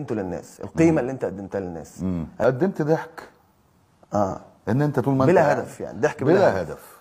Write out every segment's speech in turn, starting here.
قدمته للناس القيمه اللي انت قدمتها للناس مم. قدمت ضحك اه ان انت طول ما انت بلا قاعد- هدف يعني ضحك بلا, بلا هدف. هدف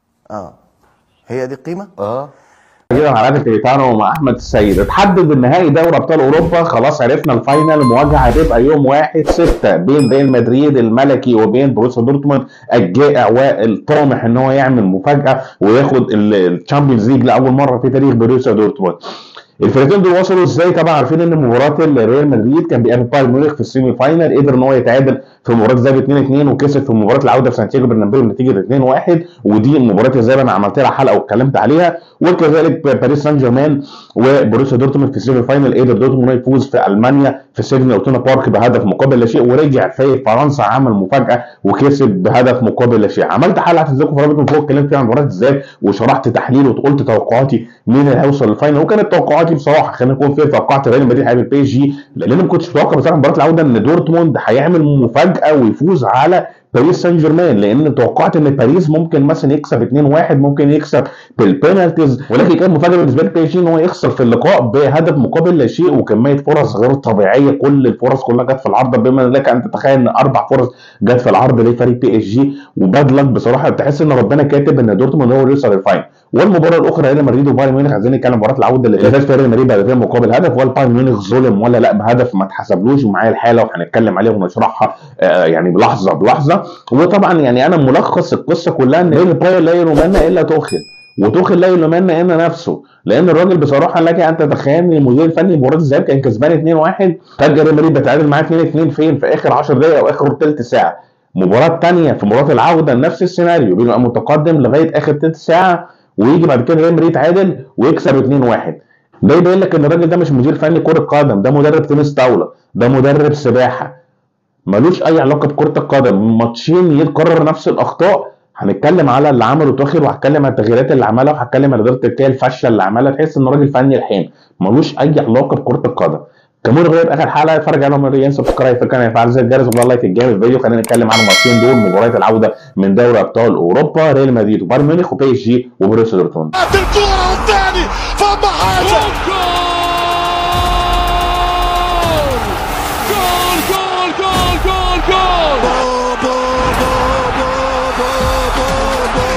اه هي دي القيمه اه كده مع عادل كريتانو ومع احمد السيد اتحدد النهائي دوري ابطال اوروبا خلاص عرفنا الفاينل المواجهه هتبقى يوم 1 6 بين ريال مدريد الملكي وبين بروسيا دورتموند الجائع والطامح ان هو يعمل مفاجاه وياخد الشامبيونز ليج لاول مره في تاريخ بروسيا دورتموند الفريقين دول وصلوا ازاي طبعا عارفين ان مباراه ريال مدريد كان بيقابل بايرن ميونخ في السيمي فاينل قدر ان هو يتعادل في مباراه الذهاب 2 2 وكسب في مباراه العوده في سانتياغو برنابيو بنتيجه 2 1 ودي مباراه الذهاب انا عملت لها حلقه واتكلمت عليها وكذلك باريس سان جيرمان وبروسيا دورتموند في السيمي فاينل قدر دورتموند يفوز في المانيا في سيدني اوتونا بارك بهدف مقابل لا شيء ورجع في فرنسا عمل مفاجاه وكسب بهدف مقابل لا شيء عملت حلقه هتنزلكم في رابط من فوق اتكلمت فيها عن مباراه ازاي وشرحت تحليل وقلت توقعاتي مين اللي هيوصل للفاينل وكانت توقعاتي بصراحه خلينا نكون فيها توقعت ريال مدريد هيعمل بي اس جي لان انا ما كنتش متوقع بصراحه مباراه العوده ان دورتموند هيعمل مفاجاه ويفوز على باريس سان جيرمان لان توقعت ان باريس ممكن مثلا يكسب 2-1 ممكن يكسب بالبينالتيز ولكن كان مفاجاه بالنسبه لي بي اس جي ان هو يخسر في اللقاء بهدف مقابل لا شيء وكميه فرص غير طبيعيه كل الفرص كلها جت في العارضه بما لك ان تتخيل ان اربع فرص جت في العرض لفريق بي اس جي وباد لك بصراحه تحس ان ربنا كاتب ان دورتموند هو اللي يوصل للفاينل والمباراه الاخرى ريال مدريد وبايرن ميونخ عايزين نتكلم مباراه العوده اللي فاز فيها ريال مدريد بهدفين مقابل هدف ولا بايرن ميونخ ظلم ولا لا بهدف ما اتحسبلوش ومعايا الحاله وهنتكلم عليها ونشرحها آه يعني بلحظه بلحظه وطبعا يعني انا ملخص القصه كلها ان ريال بايرن لا يلومنا الا توخل وتوخل لا يلومنا الا نفسه لان الراجل بصراحه لك ان تتخيل ان المدير الفني مباراه الذهاب كان كسبان 2-1 فجاه ريال مدريد بيتعادل معاه 2-2 فين في اخر 10 دقائق او اخر ثلث ساعه مباراه ثانيه في مباراه العوده نفس السيناريو بيبقى متقدم لغايه اخر ثلث ساعه ويجي بعد كده ريال مدريد يتعادل ويكسب 2-1 ده يبين لك ان الراجل ده مش مدير فني كره قدم ده مدرب تنس طاوله ده مدرب سباحه ملوش اي علاقه بكره القدم ماتشين يتكرر نفس الاخطاء هنتكلم على اللي عمله توخيل وهتكلم على التغييرات اللي عملها وهتكلم على اداره التركيه الفاشله اللي عملها تحس ان راجل فني الحين ملوش اي علاقه بكره القدم كمان لغايه اخر حلقه اتفرج على مريان سبسكرايب فكان يفعل زي الجرس ولا لايك الجامد الفيديو خلينا نتكلم عن الماتشين دول مباريات العوده من دوري ابطال اوروبا ريال مدريد وبايرن ميونخ وبي اس جي وبروسيا دورتموند الكورة والثاني فما حاجة جول جول جول جول جول بو بو بو بو بو بو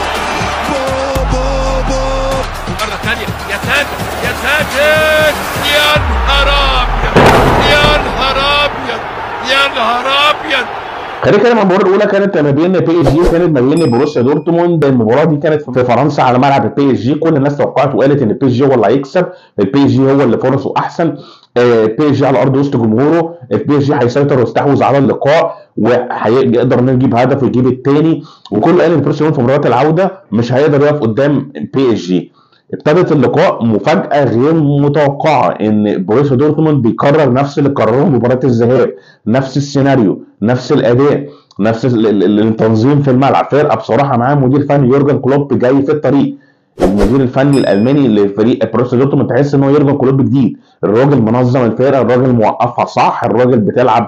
بو بو بو بو مرة ثانية يا ساتر يا ساتر يا نهار أبيض يا نهار أبيض يا نهار أبيض خلينا نتكلم عن المباراه الاولى كانت ما بين بي اس جي وكانت ما بين بروسيا دورتموند المباراه دي كانت في فرنسا على ملعب البي اس جي كل الناس توقعت وقالت ان البي اس جي هو اللي هيكسب البي اس جي هو اللي فرصه احسن البي اس جي على ارض وسط جمهوره البي اس جي هيسيطر ويستحوذ على اللقاء وهيقدر انه يجيب هدف ويجيب الثاني وكل قال ان بروسيا دورتموند في مباراه العوده مش هيقدر يقف قدام بي اس جي ابتدت اللقاء مفاجاه غير متوقعه ان بروسيا دورتموند بيكرر نفس اللي كرره مباراه الذهاب نفس السيناريو نفس الاداء نفس ال- ال- ال- التنظيم في الملعب فرقه بصراحه معاه مدير فني يورجن كلوب جاي في الطريق المدير الفني الالماني لفريق بروسيا دورتموند تحس ان هو يورجن كلوب جديد الراجل منظم الفرقه الراجل موقفها صح الراجل بتلعب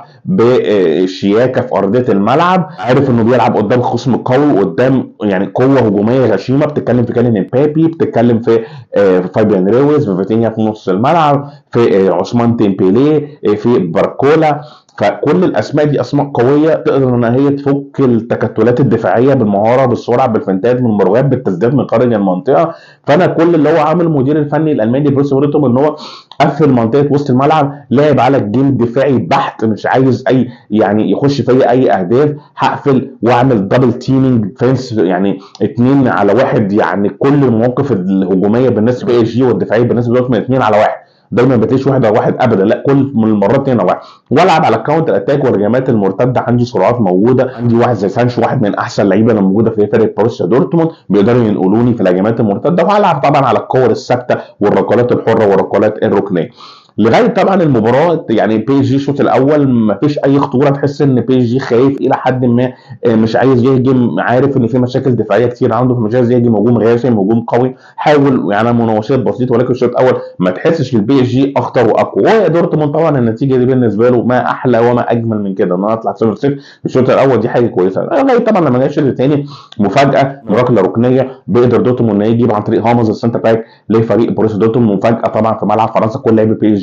بشياكه في ارضيه الملعب عارف انه بيلعب قدام خصم قوي قدام يعني قوه هجوميه غشيمه بتتكلم في كالين امبابي بتتكلم في آه، في فابيان رويز في فيتينيا في نص الملعب في آه، عثمان تيمبيلي آه، في باركولا فكل الاسماء دي اسماء قويه تقدر ان هي تفك التكتلات الدفاعيه بالمهاره بالسرعه بالفنتات من المراوغات بالتسديدات من خارج المنطقه فانا كل اللي هو عامل المدير الفني الالماني بروسيا دورتموند ان هو قفل منطقه وسط الملعب لعب على الجيم دفاعي بحت مش عايز اي يعني يخش فيا اي اهداف هقفل واعمل دبل تيمينج فينس يعني اتنين على واحد يعني كل المواقف الهجوميه بالنسبه لاي جي والدفاعيه بالنسبه لدورتموند اتنين على واحد دايما ما بتلاقيش واحد على واحد ابدا لا كل من المرات اتنين على واحد والعب على الكاونتر اتاك والهجمات المرتده عندي سرعات موجوده عندي واحد زي سانشو واحد من احسن اللعيبه اللي موجوده في فرقه بروسيا دورتموند بيقدروا ينقلوني في الهجمات المرتده وهلعب طبعا على الكور الثابته والركلات الحره والركلات الركنيه لغايه طبعا المباراه يعني بي جي الشوط الاول ما فيش اي خطوره تحس ان بي جي خايف الى حد ما آه، مش عايز يهجم عارف ان في مشاكل دفاعيه كتير عنده فمش عايز يهجم هجوم غاشم هجوم قوي حاول يعني مناوشات بسيطه ولكن الشوط الاول ما تحسش البي اس جي اخطر واقوى ويا دورتموند طبعا النتيجه دي بالنسبه له ما احلى وما اجمل من كده ان انا اطلع 0 0 الشوط الاول دي حاجه كويسه لغايه طبعا لما جه الشوط الثاني مفاجاه ركله ركنيه بيقدر دورتموند انه يجيب عن طريق هامز السنتر باك لفريق بروسيا دورتموند مفاجاه طبعا في ملعب فرنسا كل لعيبه بي اس جي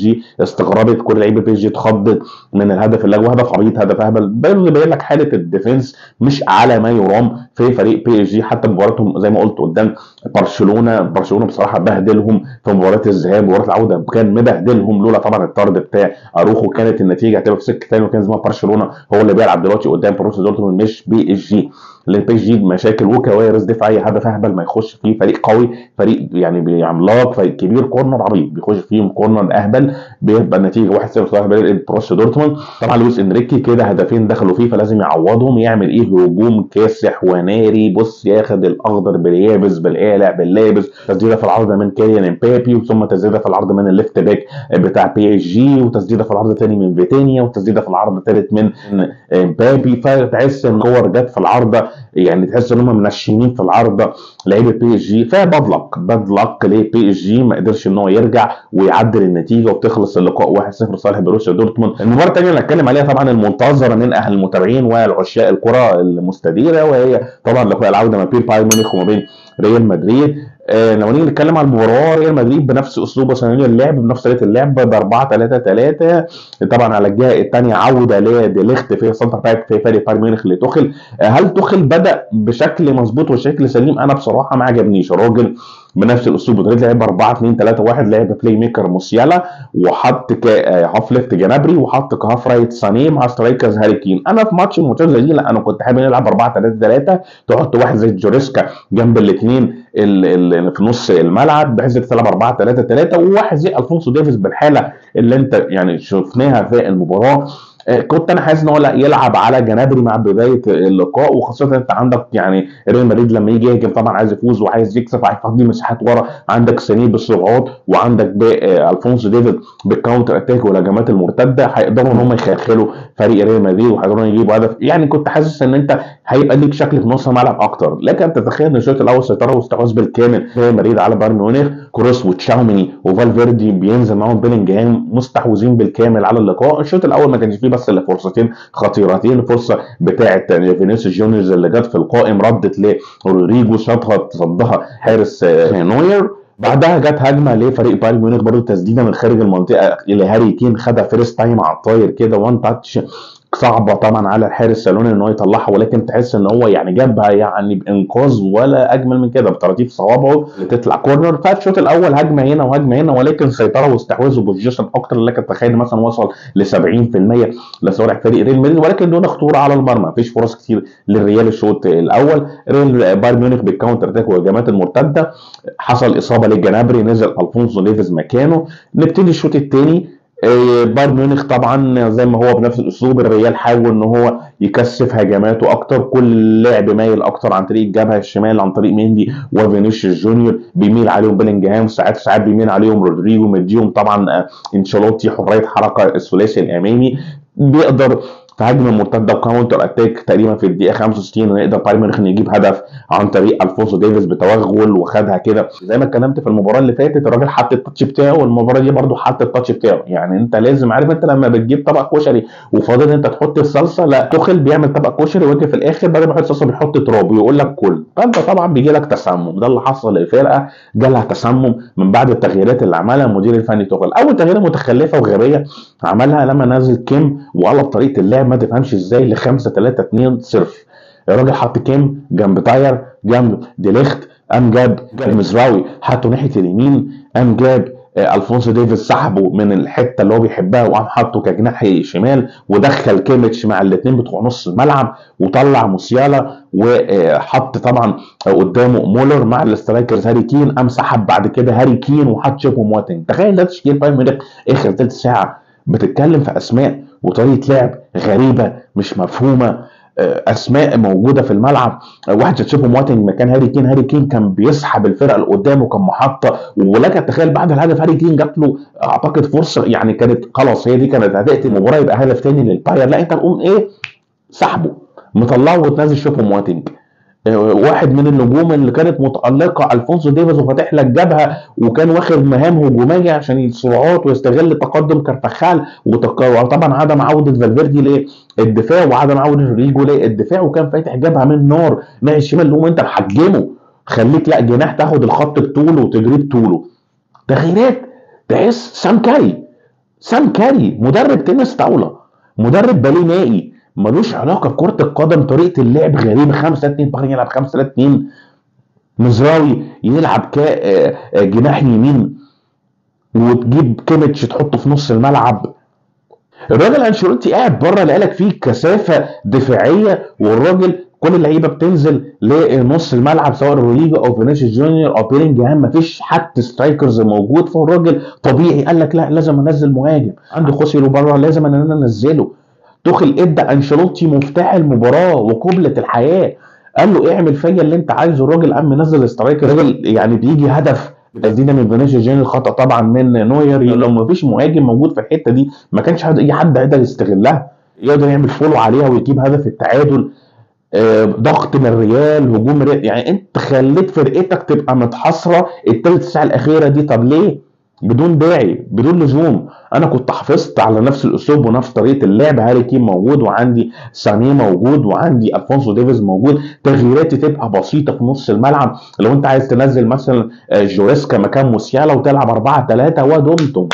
جي استغربت كل لعيبه بي اس جي اتخضت من الهدف اللي هو هدف عبيط هدف اهبل باين بيبين لك حاله الديفنس مش على ما يرام في فريق بي اس جي حتى مباراتهم زي ما قلت قدام برشلونه برشلونه بصراحه بهدلهم في مباراه الذهاب ومباراه العوده كان مبهدلهم لولا طبعا الطرد بتاع اروخو كانت النتيجه هتبقى في سكه ثاني وكان زمان برشلونه هو اللي بيلعب دلوقتي قدام بروسيا دورتموند مش بي اس جي لان بي اس جي مشاكل وكوارث دفاعيه هدف اهبل ما يخش فيه فريق قوي فريق يعني عملاق فريق كبير كورنر عبيط بيخش فيهم كورنر اهبل بيبقى النتيجه 1-0 صالح فريق بروسيا دورتموند طبعا لويس انريكي كده هدفين دخلوا فيه فلازم يعوضهم يعمل ايه هجوم كاسح وناري بص ياخد الاخضر باليابس بالقالع باللابس تسديده في العرض من كيليان امبابي ثم تسديده في العرض من الليفت باك بتاع بي اس جي وتسديده في العرض تاني من فيتينيا وتسديده في العرض الثالث من امبابي فتحس ان كور جت في العارضه يعني تحس ان هم منشنين في العارضه لعيبه بي اس جي فباد لك باد لك لبي اس جي ما قدرش ان هو يرجع ويعدل النتيجه وتخلص اللقاء 1-0 صالح بروسيا دورتموند المباراه الثانيه اللي هنتكلم عليها طبعا المنتظره من اهل المتابعين والعشاق الكره المستديره وهي طبعا لقاء العوده ما بين بايرن ميونخ وما بين ريال مدريد آه لو نيجي نتكلم على المباراه ريال مدريد بنفس اسلوب وسيناريو اللعب بنفس طريقه اللعب ب 4 3 3 طبعا على الجهه الثانيه عوده لديليخت في سنتر باك في فريق بايرن ميونخ لتوخل آه هل توخل بدا بشكل مظبوط وشكل سليم انا بصراحه ما عجبنيش الراجل بنفس الاسلوب بطريقه لعب 4 2 3 1 لعب بلاي ميكر موسيالا وحط هاف ليفت جنابري وحط كهاف رايت سانيه مع سترايكرز هاري كين انا في ماتش الماتشات زي دي لا انا كنت حابب نلعب 4 3 3 تحط واحد زي جوريسكا جنب الاثنين اللي في نص الملعب بحيث تلعب 4 3 3 وواحد زي الفونسو ديفيز بالحاله اللي انت يعني شفناها في المباراه كنت انا حاسس ان هو لا يلعب على جنابري مع بدايه اللقاء وخاصه انت عندك يعني ريال مدريد لما يجي يهاجم طبعا عايز يفوز وعايز يكسب هيفضي مساحات ورا عندك سانيه بالسرعات وعندك الفونسو ديفيد بالكاونتر اتاك والهجمات المرتده هيقدروا ان هم يخلخلوا فريق ريال مدريد وهيقدروا يجيبوا هدف يعني كنت حاسس ان انت هيبقى ليك شكل في نص الملعب اكتر لكن تتخيل ان الشوط الاول سيطره واستحواذ بالكامل ريال مدريد على بايرن ميونخ كروس وتشاوميني وفالفيردي بينزل معاهم بيلينجهام مستحوذين بالكامل على اللقاء الشوط الاول ما كانش فيه بس الا فرصتين خطيرتين الفرصه بتاعه فينيسيوس جونيورز اللي جت في القائم ردت لرودريجو شاطها صدها حارس نوير بعدها جت هجمه لفريق بايرن ميونخ برضه تسديده من خارج المنطقه اللي هاري كين خدها فيرست تايم على الطاير كده وان تاتش صعبه طبعا على الحارس سالوني ان هو يطلعها ولكن تحس ان هو يعني جابها يعني بانقاذ ولا اجمل من كده بطراطيف صوابعه اللي تطلع كورنر فالشوط الاول هجمه هنا وهجمه هنا ولكن سيطره واستحواذ وبوزيشن اكتر لكن تخيل مثلا وصل ل 70% لصالح فريق ريال مدريد ولكن دون خطوره على المرمى مفيش فرص كتير للريال الشوط الاول ريال بايرن ميونخ بالكاونتر اتاك والهجمات المرتده حصل اصابه للجنابري نزل الفونسو ديفيز مكانه نبتدي الشوط الثاني بايرن ميونخ طبعا زي ما هو بنفس الاسلوب الريال حاول ان هو يكثف هجماته اكتر كل لعب مايل اكتر عن طريق الجبهه الشمال عن طريق ميندي وفينيسيوس جونيور بيميل عليهم بيلينجهام ساعات ساعات بيميل عليهم رودريجو مديهم طبعا انشيلوتي حريه حركه الثلاثي الامامي بيقدر في هجمه مرتده وكاونتر اتاك تقريبا في الدقيقه 65 ونقدر بايرن ميونخ يجيب هدف عن طريق الفونسو ديفيز بتوغل وخدها كده زي ما اتكلمت في المباراه اللي فاتت الراجل حط التاتش بتاعه والمباراه دي برده حط التاتش بتاعه يعني انت لازم عارف انت لما بتجيب طبق كشري وفاضل انت تحط الصلصه لا تخل بيعمل طبق كشري ويجي في الاخر بدل ما يحط صلصه بيحط تراب ويقول لك كل فانت طبعا بيجي لك تسمم ده اللي حصل للفرقه جالها تسمم من بعد التغييرات اللي عملها المدير الفني توخل اول تغييره متخلفه وغبيه عملها لما نزل كيم وقلب طريقه اللعب ما تفهمش ازاي ل 5 3 2 0 الراجل حط كيم جنب تاير جنب ديليخت قام جاب المزراوي حطه ناحيه اليمين قام جاب الفونسو ديفيز سحبه من الحته اللي هو بيحبها وقام حاطه كجناح شمال ودخل كيميتش مع الاثنين بتوع نص الملعب وطلع موسيالا وحط طبعا قدامه مولر مع الاسترايكرز هاري كين قام سحب بعد كده هاري كين وحط شيبو مواتنج تخيل ده تشكيل بايرن ميونخ اخر ثلث ساعه بتتكلم في اسماء وطريقه لعب غريبه مش مفهومه اسماء موجوده في الملعب واحد زي تشيبو مواتنج مكان هاري كين هاري كين كان بيسحب الفرقه اللي قدامه كان محطه ولك تخيل بعد الهدف هاري كين جات له اعتقد فرصه يعني كانت خلاص هي دي كانت هتقتل المباراه يبقى هدف تاني للباير لا انت تقوم ايه سحبه مطلعه وتنزل شيبو مواتنج واحد من النجوم اللي كانت متالقه الفونسو ديفيز وفاتح لك جبهه وكان واخد مهام هجوميه عشان السرعات ويستغل تقدم كارفخال وطبعا عدم عوده فالفيردي للدفاع وعدم عوده ريجو للدفاع وكان فاتح جبهه من نار ناحيه الشمال اللي هو انت محجمه خليك لا جناح تاخد الخط بطوله وتجري بطوله تغييرات تحس سام كاري سام كاري مدرب تنس طاوله مدرب باليه مائي ملوش علاقه بكره القدم طريقه اللعب غريبه 5 2 بغير يلعب 5 3 2 مزراوي يلعب كا آه، آه، جناح يمين وتجيب كيميتش تحطه في نص الملعب الراجل انشيلوتي قاعد بره لقالك فيه كثافه دفاعيه والراجل كل اللعيبه بتنزل لنص الملعب سواء رودريجو او فينيسيوس جونيور او بيلينجهام مفيش حتى سترايكرز موجود فالراجل طبيعي قال لك لا لازم انزل مهاجم عنده خوسيلو بره لازم ان انا انزله تخل ادى انشيلوتي مفتاح المباراه وقبله الحياه قال له اعمل فيا اللي انت عايزه الراجل قام منزل سترايكر الراجل يعني بيجي هدف تسديده من فينيسيوس جونيور خطا طبعا من نوير لو ما فيش مهاجم موجود في الحته دي ما كانش حد اي حد هيقدر يستغلها يقدر يعمل فولو عليها ويجيب هدف التعادل آه، ضغط من الريال هجوم الريال يعني انت خليت فرقتك تبقى متحصره الثلث ساعه الاخيره دي طب ليه؟ بدون داعي بدون لزوم انا كنت حافظت على نفس الاسلوب ونفس طريقه اللعب هاري كين موجود وعندي سانيه موجود وعندي الفونسو ديفيز موجود تغييراتي تبقى بسيطه في نص الملعب لو انت عايز تنزل مثلا آه، جوريسكا مكان موسيالا وتلعب 4 3 ودمتم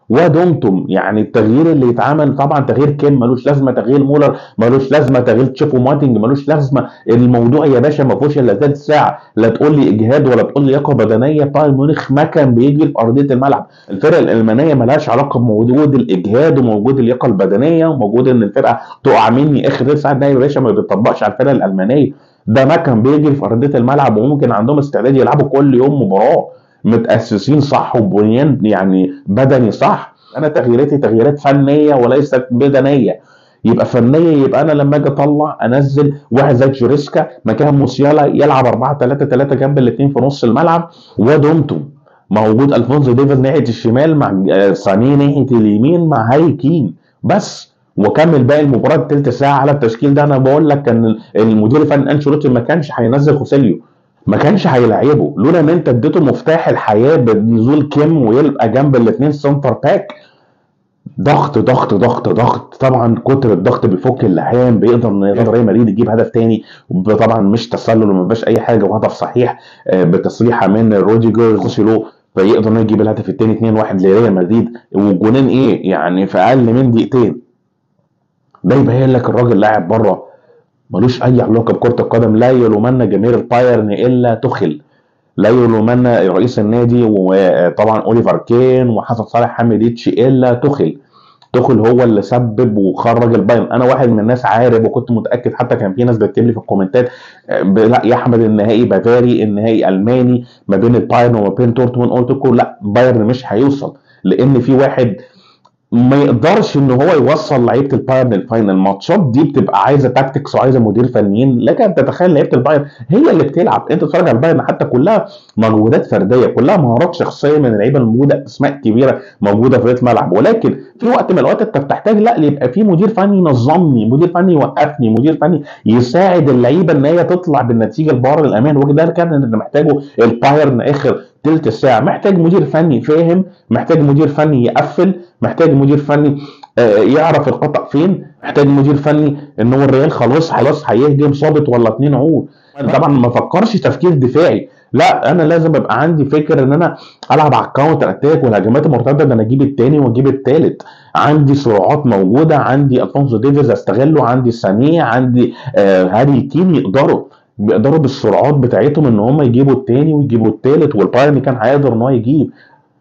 ودمتم يعني التغيير اللي يتعمل طبعا تغيير كيم ملوش لازمه تغيير مولر ملوش لازمه تغيير تشيفو ماتنج ملوش لازمه الموضوع يا باشا ما فيهوش الا ثلث ساعه لا تقول لي اجهاد ولا تقول لي لياقه بدنيه بايرن ميونخ ما كان بيجري في ارضيه الملعب الفرقه الالمانيه ملهاش علاقه بوجود الاجهاد وموجود اللياقه البدنيه وموجود ان الفرقه تقع مني اخر ثلث ساعه ده يا باشا ما بيطبقش على الفرقه الالمانيه ده ما كان بيجري في ارضيه الملعب وممكن عندهم استعداد يلعبوا كل يوم مباراه متاسسين صح وبنيان يعني بدني صح انا تغييراتي تغييرات فنيه وليست بدنيه يبقى فنيه يبقى انا لما اجي اطلع انزل واحد زي جوريسكا مكان موسيالا يلعب 4 3 3 جنب الاثنين في نص الملعب ودومتم موجود الفونسو ديفيز ناحيه الشمال مع آه، سانيه ناحيه اليمين مع هاري كين بس وكمل باقي المباراه تلت ساعه على التشكيل ده انا بقول لك كان المدير الفني انشيلوتي ما كانش هينزل خوسيليو ما كانش هيلعبه لولا ان انت اديته مفتاح الحياه بنزول كيم ويبقى جنب الاثنين سنتر باك ضغط ضغط ضغط ضغط طبعا كتر الضغط بيفك اللحام بيقدر ان يقدر ريال مدريد يجيب هدف تاني طبعا مش تسلل وما فيهاش اي حاجه وهدف صحيح آه، بتصريحه من روديجر خوسيلو فيقدر انه يجيب الهدف الثاني 2 1 لريال مدريد وجونين ايه يعني في اقل من دقيقتين ده يبين لك الراجل لاعب بره ملوش اي علاقه بكره القدم لا يلومن جماهير البايرن الا تخل لا يلومن رئيس النادي وطبعا اوليفر كين وحسن صالح حميديتش الا تخل تخل هو اللي سبب وخرج البايرن انا واحد من الناس عارف وكنت متاكد حتى كان في ناس بتكتب لي في الكومنتات آه، ب- لا يا احمد النهائي بافاري النهائي الماني ما بين البايرن وما بين دورتموند قلت لكم لا بايرن مش هيوصل لان في واحد ما يقدرش ان هو يوصل لعيبه البايرن الفاينل الماتشات دي بتبقى عايزه تاكتكس وعايزه مدير فنيين لك ان تتخيل لعيبه البايرن هي اللي بتلعب انت تتفرج على البايرن حتى كلها مجهودات فرديه كلها مهارات شخصيه من اللعيبه الموجوده اسماء كبيره موجوده في ريت الملعب ولكن في وقت من الاوقات انت بتحتاج لا يبقى في مدير فني ينظمني مدير فني يوقفني مدير فني يساعد اللعيبه ان هي تطلع بالنتيجه لبر الامان وده كان اللي محتاجه البايرن اخر تلت ساعه محتاج مدير فني فاهم محتاج مدير فني يقفل محتاج مدير فني آه، يعرف الخطا فين محتاج مدير فني ان هو الريال خلاص خلاص هيهجم صابت ولا اتنين عور طبعا ما فكرش تفكير دفاعي لا انا لازم ابقى عندي فكر ان انا العب على الكاونتر اتاك والهجمات المرتده ده انا اجيب التاني واجيب التالت عندي سرعات موجوده عندي الفونسو ديفيز استغله عندي سانيه عندي آه هاري كين يقدروا بيقدروا بالسرعات بتاعتهم ان هم يجيبوا التاني ويجيبوا التالت والبايرن كان هيقدر ان هو يجيب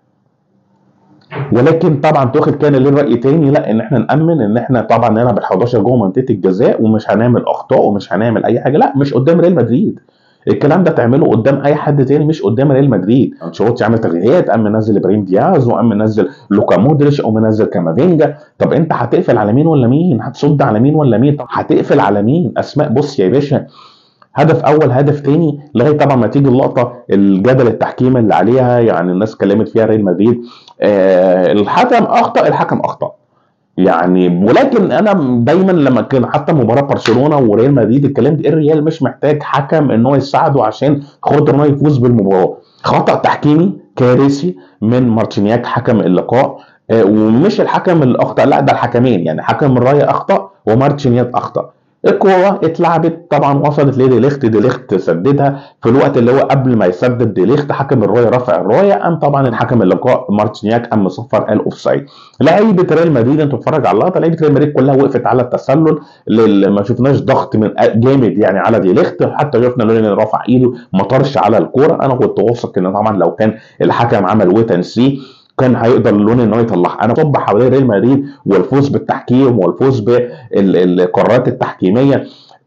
ولكن طبعا توخل كان ليه راي تاني لا ان احنا نامن ان احنا طبعا نلعب ال 11 جوه منطقه الجزاء ومش هنعمل اخطاء ومش هنعمل اي حاجه لا مش قدام ريال مدريد الكلام ده تعمله قدام اي حد تاني مش قدام ريال مدريد انشيلوتي عمل تغييرات قام منزل ابراهيم دياز وقام منزل لوكا مودريتش او منزل كامافينجا طب انت هتقفل على مين ولا مين هتصد على مين ولا مين طب هتقفل على مين اسماء بص يا باشا هدف اول هدف تاني لغايه طبعا ما تيجي اللقطه الجدل التحكيم اللي عليها يعني الناس اتكلمت فيها ريال مدريد آه الحكم اخطا الحكم اخطا يعني ولكن انا دايما لما كان حتى مباراه برشلونه وريال مدريد اتكلمت إيه الريال مش محتاج حكم ان هو يساعده عشان خاطر ان هو يفوز بالمباراه خطا تحكيمي كارثي من مارتينياك حكم اللقاء آه، ومش الحكم اللي اخطا لا ده الحكمين يعني حكم الرايه اخطا ومارتينياك اخطا الكوره اتلعبت طبعا وصلت لدي ليخت دي ليخت سددها في الوقت اللي هو قبل ما يسدد دي ليخت حكم الرايه رفع الرايه قام طبعا الحكم اللقاء مارتينياك قام مصفر قال اوف سايد لعيبه ريال مدريد انتوا اتفرج على اللقطه لعيبه ريال مدريد كلها وقفت على التسلل لل- ما شفناش ضغط من جامد يعني على دي ليخت حتى شفنا لولين رفع ايده ما طارش على الكوره انا كنت واثق ان طبعا لو كان الحكم عمل ويت اند سي كان هيقدر لون ان هو يطلعها انا صب حوالين ريال مدريد والفوز بالتحكيم والفوز بالقرارات التحكيميه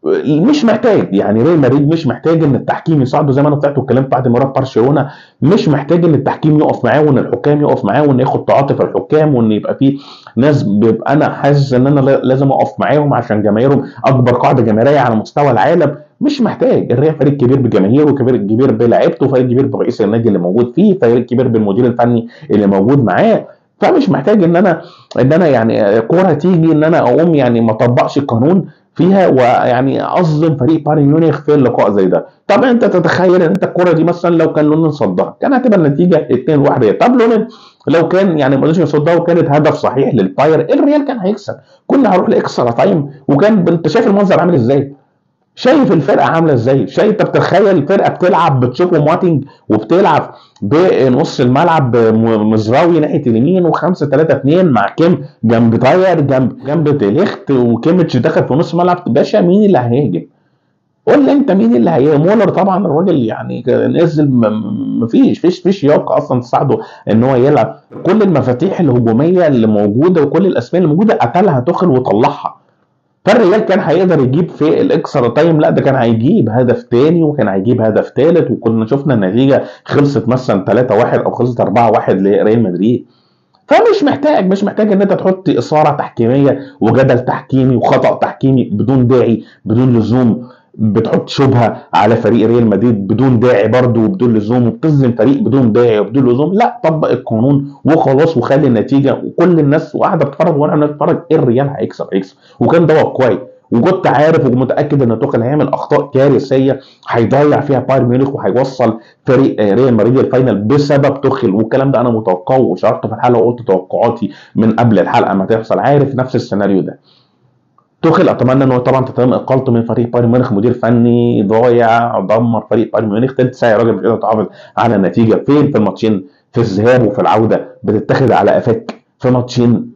مش محتاج يعني ريال مدريد مش محتاج ان التحكيم يساعده زي ما انا طلعت واتكلمت بعد مباراه برشلونه مش محتاج ان التحكيم يقف معاه وان الحكام يقف معاه وان ياخد تعاطف الحكام وان يبقى في ناس بيبقى انا حاسس ان انا لا- لازم اقف معاهم عشان جماهيرهم اكبر قاعده جماهيريه على مستوى العالم مش محتاج الريال فريق كبير بجماهيره وكبير كبير بلاعيبته فريق كبير برئيس النادي اللي موجود فيه فريق كبير بالمدير الفني اللي موجود معاه فمش محتاج ان انا ان انا يعني كوره تيجي ان انا اقوم يعني ما اطبقش القانون فيها ويعني اظلم فريق بايرن ميونخ في اللقاء زي ده طب انت تتخيل ان انت الكره دي مثلا لو كان لونين صدها كان هتبقى النتيجه 2 1 طب لونين لو كان يعني ما قدرش يصدها وكانت هدف صحيح للباير الريال كان هيكسب كنا هنروح لاكسترا تايم وكان انت شايف المنظر عامل ازاي شايف الفرقه عامله ازاي شايف انت بتتخيل الفرقه بتلعب بتشوفو مواتنج وبتلعب بنص الملعب م- مزراوي ناحيه اليمين و5 3 2 مع كيم جنب تاير جنب جنب ديليخت وكيميتش دخل في نص الملعب باشا مين اللي هيهاجم قول لي انت مين اللي هي مولر طبعا الراجل يعني كان نزل م- م- مفيش فيش فيش لياقه اصلا تساعده ان هو يلعب كل المفاتيح الهجوميه اللي موجوده وكل الاسماء اللي موجوده قتلها تخل وطلعها فالريال كان هيقدر يجيب في الاكسترا تايم لا ده كان هيجيب هدف تاني وكان هيجيب هدف تالت وكنا شفنا النتيجه خلصت مثلا 3 1 او خلصت 4 1 لريال مدريد فمش محتاج مش محتاج ان انت تحط اثاره تحكيميه وجدل تحكيمي وخطا تحكيمي بدون داعي بدون لزوم بتحط شبهه على فريق ريال مدريد بدون داعي برضه وبدون لزوم وبتظلم فريق بدون داعي وبدون لزوم لا طبق القانون وخلاص وخلي النتيجه وكل الناس قاعده بتتفرج وانا بنتفرج إيه الريال هيكسب هيكسب وكان ده واقعي وكنت عارف ومتاكد ان توخيل هيعمل اخطاء كارثيه هيضيع فيها بايرن ميونخ وهيوصل فريق آه، ريال مدريد الفاينل بسبب توخيل والكلام ده انا متوقعه وشاركت في الحلقه وقلت توقعاتي من قبل الحلقه ما تحصل عارف نفس السيناريو ده توخيل اتمنى انه طبعا تتم اقالته من فريق بايرن ميونخ مدير فني ضايع دمر فريق بايرن ميونخ تلت ساعه يا راجل مش قادر تحافظ على النتيجه فين في الماتشين في الذهاب وفي العوده بتتاخد على قفاك في ماتشين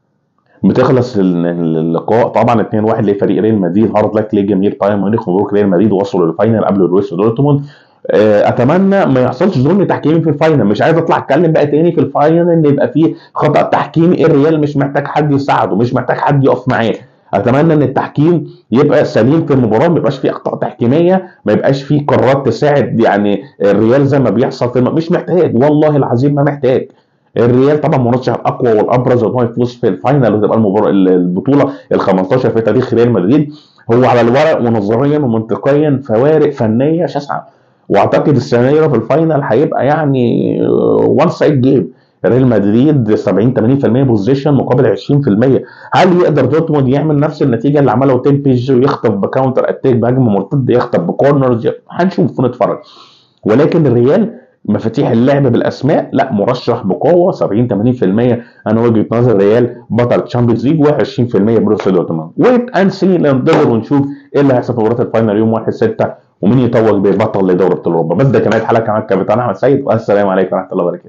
بتخلص ال- ال- اللقاء طبعا 2-1 لفريق ريال مدريد هارد لك لجماهير بايرن ميونخ مبروك ريال مدريد وصلوا للفاينل قبل بروسيا دورتموند آه، اتمنى ما يحصلش ظلم تحكيمي في الفاينل مش عايز اطلع اتكلم بقى تاني في الفاينل ان يبقى فيه خطا تحكيمي الريال مش محتاج حد يساعده مش محتاج حد يقف معاه اتمنى ان التحكيم يبقى سليم في المباراه ما يبقاش فيه اخطاء تحكيميه ما يبقاش فيه قرارات تساعد يعني الريال زي ما بيحصل في الم... مش محتاج والله العظيم ما محتاج الريال طبعا مرشح الاقوى والابرز ان هو يفوز في الفاينل وتبقى المباراه البطوله ال 15 في تاريخ ريال مدريد هو على الورق ونظريا ومنطقيا فوارق فنيه شاسعه واعتقد السيناريو في الفاينل هيبقى يعني وان سايد جيم ريال مدريد 70 80% بوزيشن مقابل 20% هل يقدر دورتموند يعمل نفس النتيجه اللي عملها تيمبيج ويخطف بكاونتر اتاك بهجمه مرتده يخطف بكورنرز هنشوف ونتفرج ولكن الريال مفاتيح اللعب بالاسماء لا مرشح بقوه 70 80% انا وجهه نظر الريال بطل تشامبيونز ليج و20% بروسيا دورتموند ويت اند سي ننتظر ونشوف ايه اللي هيحصل في مباراه الفاينل يوم 1 6 ومين يتوج ببطل لدوري ابطال اوروبا بس ده كانت حلقه معاك كابتن احمد سيد والسلام عليكم ورحمه الله وبركاته